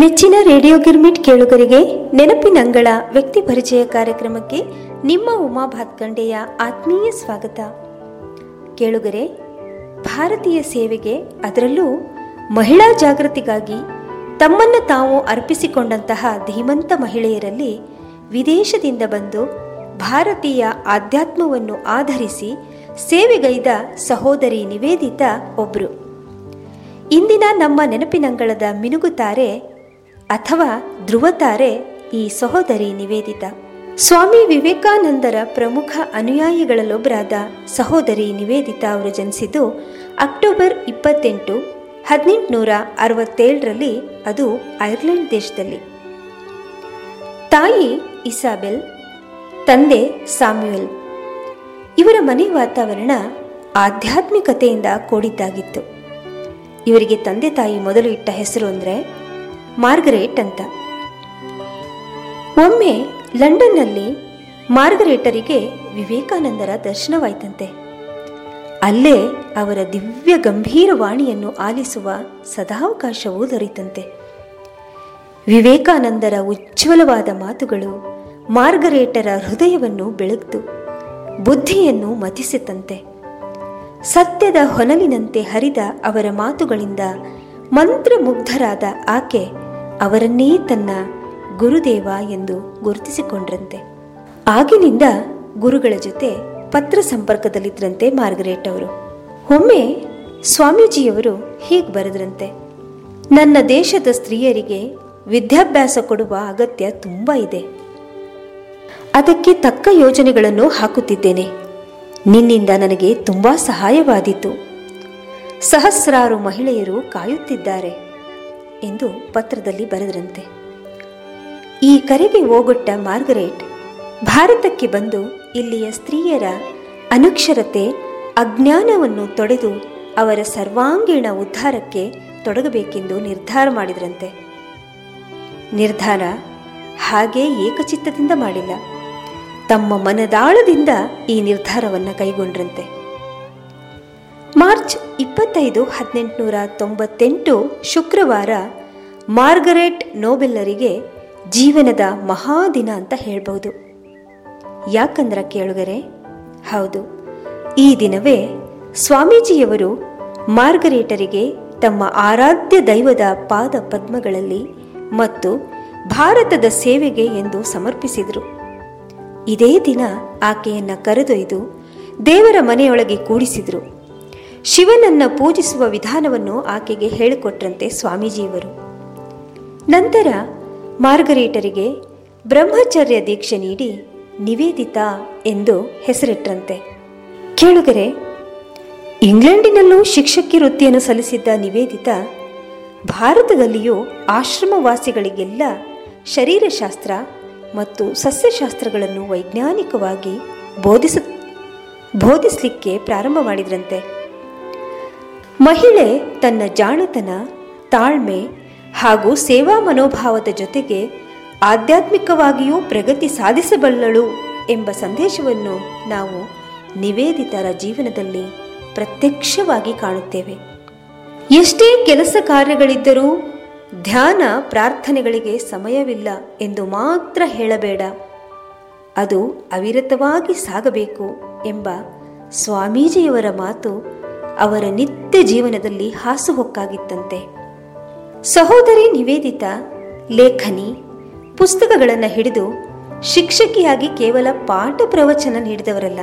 ಮೆಚ್ಚಿನ ರೇಡಿಯೋ ಗಿರ್ಮಿಟ್ ಕೇಳುಗರಿಗೆ ನೆನಪಿನಂಗಳ ವ್ಯಕ್ತಿ ಪರಿಚಯ ಕಾರ್ಯಕ್ರಮಕ್ಕೆ ನಿಮ್ಮ ಉಮಾ ಭಾತ್ಕಂಡೆಯ ಆತ್ಮೀಯ ಸ್ವಾಗತ ಕೇಳುಗರೆ ಭಾರತೀಯ ಸೇವೆಗೆ ಅದರಲ್ಲೂ ಮಹಿಳಾ ಜಾಗೃತಿಗಾಗಿ ತಮ್ಮನ್ನು ತಾವು ಅರ್ಪಿಸಿಕೊಂಡಂತಹ ಧೀಮಂತ ಮಹಿಳೆಯರಲ್ಲಿ ವಿದೇಶದಿಂದ ಬಂದು ಭಾರತೀಯ ಆಧ್ಯಾತ್ಮವನ್ನು ಆಧರಿಸಿ ಸೇವೆಗೈದ ಸಹೋದರಿ ನಿವೇದಿತಾ ಒಬ್ಬರು ಇಂದಿನ ನಮ್ಮ ನೆನಪಿನಂಗಳದ ಮಿನುಗುತಾರೆ ಅಥವಾ ಧ್ರುವತಾರೆ ಈ ಸಹೋದರಿ ನಿವೇದಿತ ಸ್ವಾಮಿ ವಿವೇಕಾನಂದರ ಪ್ರಮುಖ ಅನುಯಾಯಿಗಳಲ್ಲೊಬ್ಬರಾದ ಸಹೋದರಿ ನಿವೇದಿತಾ ಅವರು ಜನಿಸಿದ್ದು ಅಕ್ಟೋಬರ್ ಇಪ್ಪತ್ತೆಂಟು ಹದಿನೆಂಟುನೂರ ಅರವತ್ತೇಳರಲ್ಲಿ ಅದು ಐರ್ಲೆಂಡ್ ದೇಶದಲ್ಲಿ ತಾಯಿ ಇಸಾಬೆಲ್ ತಂದೆ ಸಾಮ್ಯುಯಲ್ ಇವರ ಮನೆ ವಾತಾವರಣ ಆಧ್ಯಾತ್ಮಿಕತೆಯಿಂದ ಕೂಡಿದ್ದಾಗಿತ್ತು ಇವರಿಗೆ ತಂದೆ ತಾಯಿ ಮೊದಲು ಇಟ್ಟ ಹೆಸರು ಅಂದರೆ ಮಾರ್ಗರೇಟ್ ಅಂತ ಒಮ್ಮೆ ಲಂಡನ್ನಲ್ಲಿ ಮಾರ್ಗರೇಟರಿಗೆ ವಿವೇಕಾನಂದರ ದರ್ಶನವಾಯ್ತಂತೆ ಅಲ್ಲೇ ಅವರ ದಿವ್ಯ ಗಂಭೀರ ವಾಣಿಯನ್ನು ಆಲಿಸುವ ಸದಾವಕಾಶವೂ ದೊರೆತಂತೆ ವಿವೇಕಾನಂದರ ಉಜ್ವಲವಾದ ಮಾತುಗಳು ಮಾರ್ಗರೇಟರ ಹೃದಯವನ್ನು ಬೆಳಗ್ತು ಬುದ್ಧಿಯನ್ನು ಮತಿಸಿತಂತೆ ಸತ್ಯದ ಹೊನಲಿನಂತೆ ಹರಿದ ಅವರ ಮಾತುಗಳಿಂದ ಮಂತ್ರಮುಗ್ಧರಾದ ಆಕೆ ಅವರನ್ನೇ ತನ್ನ ಗುರುದೇವ ಎಂದು ಗುರುತಿಸಿಕೊಂಡ್ರಂತೆ ಆಗಿನಿಂದ ಗುರುಗಳ ಜೊತೆ ಪತ್ರ ಸಂಪರ್ಕದಲ್ಲಿದ್ದರಂತೆ ಮಾರ್ಗರೇಟ್ ಅವರು ಒಮ್ಮೆ ಸ್ವಾಮೀಜಿಯವರು ಹೀಗೆ ಬರೆದ್ರಂತೆ ನನ್ನ ದೇಶದ ಸ್ತ್ರೀಯರಿಗೆ ವಿದ್ಯಾಭ್ಯಾಸ ಕೊಡುವ ಅಗತ್ಯ ತುಂಬ ಇದೆ ಅದಕ್ಕೆ ತಕ್ಕ ಯೋಜನೆಗಳನ್ನು ಹಾಕುತ್ತಿದ್ದೇನೆ ನಿನ್ನಿಂದ ನನಗೆ ತುಂಬ ಸಹಾಯವಾದೀತು ಸಹಸ್ರಾರು ಮಹಿಳೆಯರು ಕಾಯುತ್ತಿದ್ದಾರೆ ಎಂದು ಪತ್ರದಲ್ಲಿ ಬರೆದರಂತೆ ಈ ಕರೆಗೆ ಓಗೊಟ್ಟ ಮಾರ್ಗರೇಟ್ ಭಾರತಕ್ಕೆ ಬಂದು ಇಲ್ಲಿಯ ಸ್ತ್ರೀಯರ ಅನಕ್ಷರತೆ ಅಜ್ಞಾನವನ್ನು ತೊಡೆದು ಅವರ ಸರ್ವಾಂಗೀಣ ಉದ್ಧಾರಕ್ಕೆ ತೊಡಗಬೇಕೆಂದು ನಿರ್ಧಾರ ಮಾಡಿದ್ರಂತೆ ನಿರ್ಧಾರ ಹಾಗೆ ಏಕಚಿತ್ತದಿಂದ ಮಾಡಿಲ್ಲ ತಮ್ಮ ಮನದಾಳದಿಂದ ಈ ನಿರ್ಧಾರವನ್ನು ಕೈಗೊಂಡ್ರಂತೆ ಮಾರ್ಚ್ ಇಪ್ಪತ್ತೈದು ಹದಿನೆಂಟುನೂರ ತೊಂಬತ್ತೆಂಟು ಶುಕ್ರವಾರ ಮಾರ್ಗರೆಟ್ ನೋಬೆಲ್ಲರಿಗೆ ಜೀವನದ ಮಹಾದಿನ ಅಂತ ಹೇಳ್ಬೋದು ಯಾಕಂದ್ರ ಕೇಳುಗರೆ ಹೌದು ಈ ದಿನವೇ ಸ್ವಾಮೀಜಿಯವರು ಮಾರ್ಗರೇಟರಿಗೆ ತಮ್ಮ ಆರಾಧ್ಯ ದೈವದ ಪಾದ ಪದ್ಮಗಳಲ್ಲಿ ಮತ್ತು ಭಾರತದ ಸೇವೆಗೆ ಎಂದು ಸಮರ್ಪಿಸಿದರು ಇದೇ ದಿನ ಆಕೆಯನ್ನ ಕರೆದೊಯ್ದು ದೇವರ ಮನೆಯೊಳಗೆ ಕೂಡಿಸಿದರು ಶಿವನನ್ನ ಪೂಜಿಸುವ ವಿಧಾನವನ್ನು ಆಕೆಗೆ ಹೇಳಿಕೊಟ್ರಂತೆ ಸ್ವಾಮೀಜಿಯವರು ನಂತರ ಮಾರ್ಗರೇಟರಿಗೆ ಬ್ರಹ್ಮಚರ್ಯ ದೀಕ್ಷೆ ನೀಡಿ ನಿವೇದಿತಾ ಎಂದು ಹೆಸರಿಟ್ರಂತೆ ಕೇಳುಗರೆ ಇಂಗ್ಲೆಂಡಿನಲ್ಲೂ ಶಿಕ್ಷಕಿ ವೃತ್ತಿಯನ್ನು ಸಲ್ಲಿಸಿದ್ದ ನಿವೇದಿತಾ ಭಾರತದಲ್ಲಿಯೂ ಆಶ್ರಮವಾಸಿಗಳಿಗೆಲ್ಲ ಶರೀರಶಾಸ್ತ್ರ ಮತ್ತು ಸಸ್ಯಶಾಸ್ತ್ರಗಳನ್ನು ವೈಜ್ಞಾನಿಕವಾಗಿ ಬೋಧಿಸ ಬೋಧಿಸಲಿಕ್ಕೆ ಪ್ರಾರಂಭ ಮಾಡಿದ್ರಂತೆ ಮಹಿಳೆ ತನ್ನ ಜಾಣತನ ತಾಳ್ಮೆ ಹಾಗೂ ಸೇವಾ ಮನೋಭಾವದ ಜೊತೆಗೆ ಆಧ್ಯಾತ್ಮಿಕವಾಗಿಯೂ ಪ್ರಗತಿ ಸಾಧಿಸಬಲ್ಲಳು ಎಂಬ ಸಂದೇಶವನ್ನು ನಾವು ನಿವೇದಿತರ ಜೀವನದಲ್ಲಿ ಪ್ರತ್ಯಕ್ಷವಾಗಿ ಕಾಣುತ್ತೇವೆ ಎಷ್ಟೇ ಕೆಲಸ ಕಾರ್ಯಗಳಿದ್ದರೂ ಧ್ಯಾನ ಪ್ರಾರ್ಥನೆಗಳಿಗೆ ಸಮಯವಿಲ್ಲ ಎಂದು ಮಾತ್ರ ಹೇಳಬೇಡ ಅದು ಅವಿರತವಾಗಿ ಸಾಗಬೇಕು ಎಂಬ ಸ್ವಾಮೀಜಿಯವರ ಮಾತು ಅವರ ನಿತ್ಯ ಜೀವನದಲ್ಲಿ ಹಾಸುಹೊಕ್ಕಾಗಿತ್ತಂತೆ ಸಹೋದರಿ ನಿವೇದಿತಾ ಲೇಖನಿ ಪುಸ್ತಕಗಳನ್ನು ಹಿಡಿದು ಶಿಕ್ಷಕಿಯಾಗಿ ಕೇವಲ ಪಾಠ ಪ್ರವಚನ ನೀಡಿದವರಲ್ಲ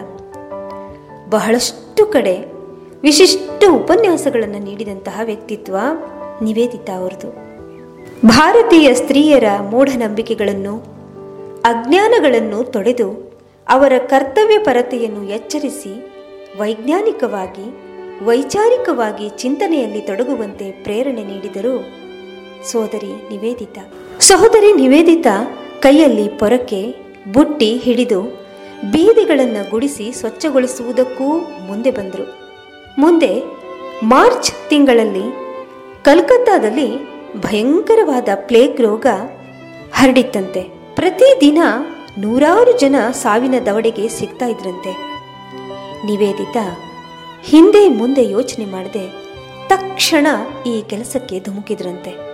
ಬಹಳಷ್ಟು ಕಡೆ ವಿಶಿಷ್ಟ ಉಪನ್ಯಾಸಗಳನ್ನು ನೀಡಿದಂತಹ ವ್ಯಕ್ತಿತ್ವ ನಿವೇದಿತಾ ಅವರದು ಭಾರತೀಯ ಸ್ತ್ರೀಯರ ಮೂಢನಂಬಿಕೆಗಳನ್ನು ಅಜ್ಞಾನಗಳನ್ನು ತೊಡೆದು ಅವರ ಕರ್ತವ್ಯ ಪರತೆಯನ್ನು ಎಚ್ಚರಿಸಿ ವೈಜ್ಞಾನಿಕವಾಗಿ ವೈಚಾರಿಕವಾಗಿ ಚಿಂತನೆಯಲ್ಲಿ ತೊಡಗುವಂತೆ ಪ್ರೇರಣೆ ನೀಡಿದರು ಸೋದರಿ ನಿವೇದಿತಾ ಸಹೋದರಿ ನಿವೇದಿತಾ ಕೈಯಲ್ಲಿ ಪೊರಕೆ ಬುಟ್ಟಿ ಹಿಡಿದು ಬೀದಿಗಳನ್ನು ಗುಡಿಸಿ ಸ್ವಚ್ಛಗೊಳಿಸುವುದಕ್ಕೂ ಮುಂದೆ ಬಂದರು ಮುಂದೆ ಮಾರ್ಚ್ ತಿಂಗಳಲ್ಲಿ ಕಲ್ಕತ್ತಾದಲ್ಲಿ ಭಯಂಕರವಾದ ಪ್ಲೇಗ್ ರೋಗ ಹರಡಿತ್ತಂತೆ ಪ್ರತಿದಿನ ನೂರಾರು ಜನ ಸಾವಿನ ದವಡೆಗೆ ಸಿಗ್ತಾ ಇದ್ರಂತೆ ನಿವೇದಿತಾ ಹಿಂದೆ ಮುಂದೆ ಯೋಚನೆ ಮಾಡದೆ ತಕ್ಷಣ ಈ ಕೆಲಸಕ್ಕೆ ಧುಮುಕಿದ್ರಂತೆ